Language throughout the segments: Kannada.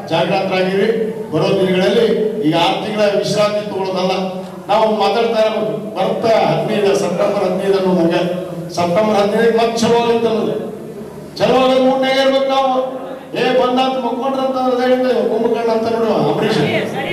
ಜಾಗೃತರಾಗಿರಿ ಬರೋ ದಿನಗಳಲ್ಲಿ ಈಗ ಆರು ತಿಂಗಳ ವಿಶ್ರಾಂತಿ ತಗೊಳ್ಳೋದಲ್ಲ ನಾವು ಮಾತಾಡ್ತಾ ಇರಬೇಕು ಬರ್ತಾ ಹದಿನೈದು ಸೆಪ್ಟೆಂಬರ್ ಹದಿನೈದು ಅನ್ನೋದಾಗ ಸೆಪ್ಟೆಂಬರ್ ಹದಿನೈದು ಮತ್ತೆ ಚಲೋ ಆಗುತ್ತೆ ಅನ್ನೋದು ಚಲೋ ಆಗೋದು ಮೂಡ್ನಾಗ ಇರ್ಬೇಕು ನಾವು ಏ ಬಂದಂತ ಮಕ್ಕೊಂಡ್ರಂತಂದ್ರೆ ಹೇಳಿದ್ರೆ ಕುಂಭಕರ್ಣ ಅಂತ ನೋಡುವ ಅಂಬರೀಷ್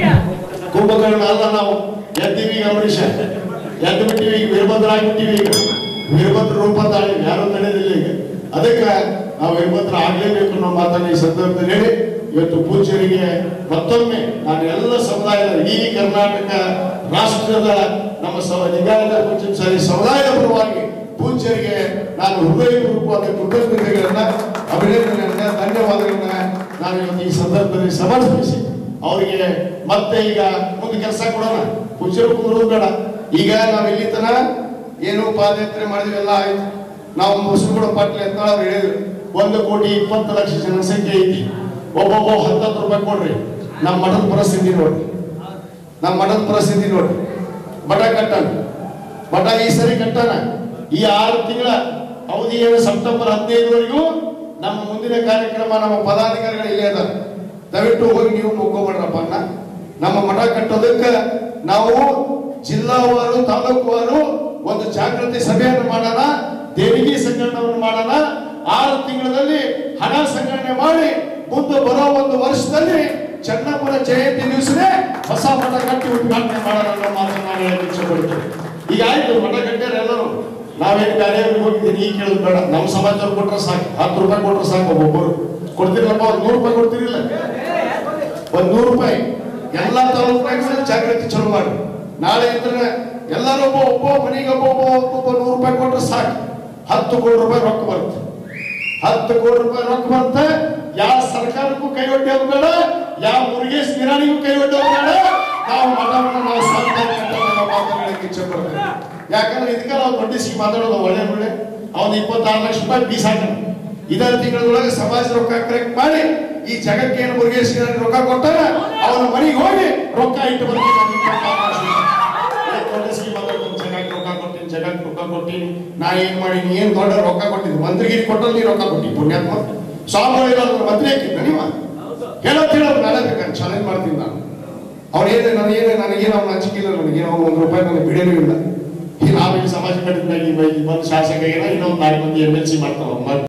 ಕುಂಭಕರ್ಣ ಅಲ್ಲ ನಾವು ಎದ್ದೀವಿ ಈಗ ಅಂಬರೀಷ ಎದ್ದು ಬಿಟ್ಟಿವಿ ಈಗ ವೀರಭದ್ರ ಆಗ್ಬಿಟ್ಟಿವಿ ಈಗ ವೀರಭದ್ರ ರೂಪ ತಾಳಿ ಯಾರು ತಡೆದಿಲ್ಲ ಈಗ ಅದಕ್ಕೆ ನಾವು ವೀರಭದ್ರ ಆಗ್ಲೇಬೇಕು ಅನ್ನೋ ಮಾತನ್ನ ಈ ಸಂದರ್ಭದಲ್ಲಿ ಹೇಳಿ ಇವತ್ತು ಪೂಜ್ಯರಿಗೆ ಮತ್ತೊಮ್ಮೆ ನಾನು ಎಲ್ಲ ಸಮುದಾಯದ ಈ ಕರ್ನಾಟಕ ರಾಷ್ಟ್ರದ ನಮ್ಮ ಸ ಲಿಂಗಾಯತ ಪೂಜ್ಯ ಸಾರಿ ಸಮುದಾಯದ ಪರವಾಗಿ ಪೂಜ್ಯರಿಗೆ ನಾನು ಹೃದಯಪೂರ್ವಕವಾದ ಕೃತಜ್ಞತೆಗಳನ್ನ ಅಭಿನಂದನೆಯನ್ನ ಧನ್ಯವಾದಗಳನ್ನ ನಾನು ಇವತ್ತು ಈ ಸಂದರ್ಭದಲ್ಲಿ ಸಮರ್ಪಿಸಿ ಅವರಿಗೆ ಮತ್ತೆ ಈಗ ಮುಂದೆ ಕೆಲಸ ಕೊಡೋಣ ಪೂಜ್ಯರು ಕುಂದ್ರೋದು ಬೇಡ ಈಗ ನಾವು ಇಲ್ಲಿ ತನ ಏನು ಪಾದಯಾತ್ರೆ ಮಾಡಿದ್ವಿ ಎಲ್ಲ ಆಯ್ತು ನಾವು ಮುಸುಗುಡ ಪಾಟ್ಲೆ ಅಂತ ಅವ್ರು ಹೇಳಿದ್ರು ಒಂದು ಕೋಟಿ ಇಪ್ಪತ್ತು ಲಕ್ಷ ಜನಸಂಖ್ಯೆ ಐತಿ ಒಬ್ಬೊಬ್ಬ ಹತ್ತತ್ತು ರೂಪಾಯಿ ಕೊಡ್ರಿ ನಮ್ಮ ಮಠದ ಪರಿಸ್ಥಿತಿ ನೋಡ್ರಿ ನಮ್ಮ ಮಠದ ಪರಿಸ್ಥಿತಿ ನೋಡ್ರಿ ಮಠ ಕಟ್ಟಣ ಮಠ ಈ ಸರಿ ಕಟ್ಟಣ ಈ ಆರು ತಿಂಗಳ ಅವಧಿ ಏನು ಸೆಪ್ಟೆಂಬರ್ ಹದಿನೈದರವರೆಗೂ ನಮ್ಮ ಮುಂದಿನ ಕಾರ್ಯಕ್ರಮ ನಮ್ಮ ಪದಾಧಿಕಾರಿಗಳು ಇಲ್ಲೇ ಅದ ದಯವಿಟ್ಟು ಹೋಗಿ ನೀವು ಮುಗ್ಕೊಂಡ್ರಪ್ಪ ಅಣ್ಣ ನಮ್ಮ ಮಠ ಕಟ್ಟೋದಕ್ಕೆ ನಾವು ಜಿಲ್ಲಾವಾರು ತಾಲೂಕುವಾರು ಒಂದು ಜಾಗೃತಿ ಸಭೆಯನ್ನು ಮಾಡೋಣ ದೇಣಿಗೆ ಸಂಗ್ರಹಣವನ್ನು ಮಾಡೋಣ ಆರು ತಿಂಗಳಲ್ಲಿ ಹಣ ಸಂಗ್ರಹಣೆ ಮಾಡಿ ಮುಂದೆ ಬರೋ ಒಂದು ವರ್ಷದಲ್ಲಿ ಚನ್ನಮ್ಮನ ಜಯಂತಿ ದಿವಸನೇ ಹೊಸ ಮಠ ಕಟ್ಟಿ ಉದ್ಘಾಟನೆ ಮಾಡೋಣ ಅನ್ನೋ ಮಾತನ್ನು ನಾನು ಹೇಳಕ್ಕೆ ಇಷ್ಟಪಡ್ತೇನೆ ಈಗ ಆಯ್ತು ಮಠ ಕಟ್ಟ್ಯಾರ ಎಲ್ಲರೂ ನಾವೇನು ಬೇರೆಯವ್ರಿಗೆ ಹೋಗಿದ್ದೀನಿ ಈಗ ಕೇಳೋದು ಬೇಡ ನಮ್ಮ ಸಮಾಜದವ್ರು ಕೊಟ್ರೆ ಸಾಕು ಹತ್ತು ರೂಪಾಯಿ ಕೊಟ್ರೆ ಸಾಕು ಒಬ್ಬೊಬ್ಬರು ಕೊಡ್ತಿರಲ್ಲಪ್ಪ ಒಂದು ನೂರು ರೂಪಾಯಿ ಕೊಡ್ತಿರಿಲ್ಲ ಒಂದ್ ನೂರು ರೂಪಾಯಿ ಎಲ್ಲಾ ತಾಲೂಕಿನಾಗ ಜಾಗೃತಿ ಚಲೋ ಮಾಡಿ ನಾಳೆ ಇದ್ರೆ ಎಲ್ಲರೂ ಒಬ್ಬ ಒಬ್ಬ ಮನೆಗೆ ಒಬ್ಬ ಒಬ್ಬ ಒಬ್ಬೊಬ್ಬ ನೂರು ರೂಪಾಯಿ ಕೊಟ್ರೆ ಸಾಕು ಹತ್ತು ಕೋಟಿ ರೂಪಾಯಿ ರೊಕ್ಕ ಬರುತ್ತೆ ಹತ್ತು ಕೋಟಿ ರೂಪಾಯಿ ರೊಕ್ಕ ಬರುತ್ತೆ ಯಾವ ಸರ್ಕಾರಕ್ಕೂ ಕೈ ಒಡ್ಡೋದು ಬೇಡ ಯಾವ ಮುರುಗೇಶ್ ನಿರಾಣಿಗೂ ಕೈ ಒಡ್ಡೋದು ಬೇಡ ನಾವು ಮಠವನ್ನು ನಾವು ಸ್ವಂತ ಕಟ್ಟೋದನ್ನ ಮಾತನಾಡಕ್ಕೆ ಇಚ್ಛೆ ಪಡ್ತೇವೆ ಯಾಕಂದ್ರೆ ಇದಕ್ಕೆ ನಾವು ದೊಡ್ಡಿಸಿ ಮಾತಾಡೋದು ಒಳ್ಳೆ ಒಳ್ಳೆ ಅವನು ಇಪ್ಪತ್ತಾರು ಲಕ್ಷ ರೂಪಾಯಿ ಬೀಸ್ ಹಾಕೋಣ ಇದರ ತಿಂಗಳೊಳಗೆ ಸಮಾಜ ರೊಕ್ಕ ಕರೆಕ್ಟ್ ಮಾಡಿ ಈ ಜಗಕ್ಕೆ ಏನು ಮುರುಗೇಶ್ ನಿರಾಣಿ ರೊಕ್ಕ ಕೊಟ್ಟಾರ ಅವನ ಮನೆಗೆ ಹೋಗಿ ರೊಕ್ಕ ಇಟ್ಟು ಬರ್ತೀನಿ ನಾನು ಇಪ್ಪತ್ತಾರು ಲಕ್ಷ ರೂಪಾಯಿ. ಏ, ದೊಡ್ಡ ಶ್ರೀಮಂತ ಜಗಕ್ಕೆ ರೊಕ್ಕ ಕೊಟ್ಟಿನಿ ಜಗಕ್ಕೆ ರೊಕ್ಕ ಕೊಟ್ಟಿನಿ ನಾ ಏನ್ ಮಾಡೀನಿ ಏನ್ ದೊಡ್ಡ ರೊಕ್ಕ ಕೊಟ್ಟಿದ್ದು ಮಂತ್ರಿಗಿರಿ ಕೊಟ್ಟಲ್ಲಿ ನೀ ರೊಕ್ಕ ಕೊಟ್ಟಿ ಪುಣ್ಯಾತ್ಮ ಸ್ವಾಮಿಗಳು ಇರೋದ್ರ ಮಂತ್ರಿ ಹಾಕಿದ್ದ ನೀವ ಹೇಳೋದು ಹೇಳೋದು ನಾಳೆ ಬೇಕಂತ ಚಾಲೆಂಜ್ ಮಾಡ್ತೀನಿ ನಾನು ಅವ್ರೇನು ನನಗೇನು ನನಗೇನು ಅವ್ನ ಹಂಚಿಕಿಲ್ಲ ನನಗೇನು ಅವ್ನು ಒಂದು ರೂಪಾಯಿ ನನಗೆ ಬಿಡೇನೂ ಇಲ್ಲ ಈ ನಾವಿಲ್ಲಿ ಸಮಾಜ ಕಟ್ಟಿದಾಗ ಬಂದು ಶಾಸಕ ಏನೋ ಇನ್ನೊಂದು ನಾಲ್ಕು ಮಂದಿ ಎಮ್ ಎಲ್ ಸಿ ಮಾಡ್ತಾವ